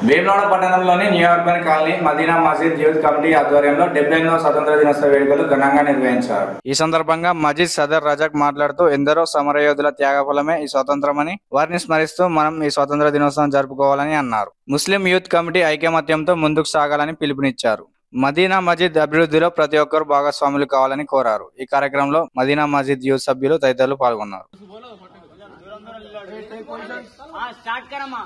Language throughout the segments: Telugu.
వేములవాడ పట్టణంలోని న్యూ అర్బన్ కాలనీ మదీనా మసీద్ యూత్ కమిటీ ఆధ్వర్యంలో డెబ్బై ఎనిమిదవ స్వతంత్ర దినోత్సవ వేడుకలు ఘనంగా నిర్వహించారు ఈ సందర్భంగా మజీద్ సదర్ రజాక్ మాట్లాడుతూ ఎందరో సమరయోధుల త్యాగఫలమే ఈ స్వతంత్రమని వారిని స్మరిస్తూ మనం ఈ స్వతంత్ర దినోత్సవం జరుపుకోవాలని అన్నారు ముస్లిం యూత్ కమిటీ ఐకమత్యంతో ముందుకు సాగాలని పిలుపునిచ్చారు మదీనా మజీద్ అభివృద్ధిలో ప్రతి ఒక్కరు భాగస్వాములు కావాలని కోరారు ఈ కార్యక్రమంలో మదీనా మజీద్ యూత్ సభ్యులు తదితరులు పాల్గొన్నారు స్టార్ట్ కరమ్మా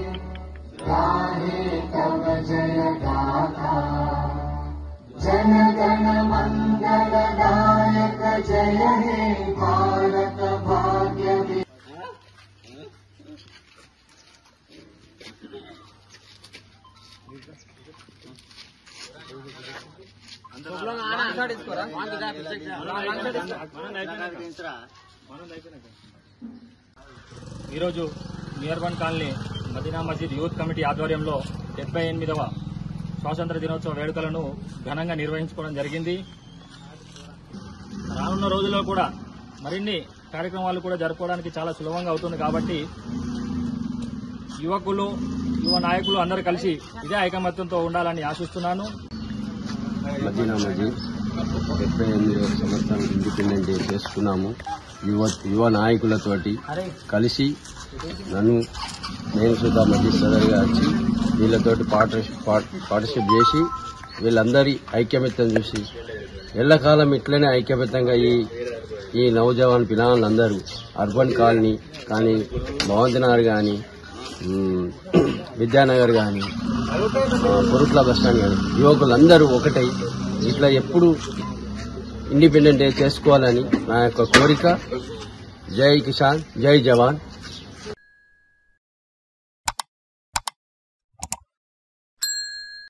ఈరోజు నియర్బన్ colony Madina Masjid youth committee ఆధ్వర్యంలో డెబ్బై ఎనిమిదవ స్వాతంత్ర దినోత్సవ వేడుకలను ఘనంగా నిర్వహించుకోవడం జరిగింది రానున్న రోజుల్లో కూడా మరిన్ని కార్యక్రమాలు కూడా జరుపుకోవడానికి చాలా సులభంగా అవుతుంది కాబట్టి యువకులు యువ నాయకులు అందరూ కలిసి ఇదే ఐకమత్యంతో ఉండాలని ఆశిస్తున్నాను మదీనా మజీద్ డెబ్బై ఎనిమిదవ సంవత్సరం ఇండిపెండెంట్ డే చేసుకున్నాము యువ యువ నాయకులతోటి కలిసి నన్ను నేను సుధా మజీద్ సదర్గా వచ్చి వీళ్ళతోటి పార్టిసిపేట్ చేసి వీళ్ళందరి ఐక్యమత్యం చూసి ఎల్లకాలం ఇట్లనే ఐక్యమత్యంగా ఈ ఈ నవజవాన్ పిల్లలందరూ అర్బన్ కాలనీ కానీ భవంతినగర్ కానీ మ్, విద్యానగర్ కానీ పొరుట్ల బస్ స్టాండ్ కానీ యువకులందరూ ఒకటై ఇట్లా ఎప్పుడు ఇండిపెండెంట్ డే చేసుకోవాలని నా యొక్క కోరిక జై కిసాన్ జై జవాన్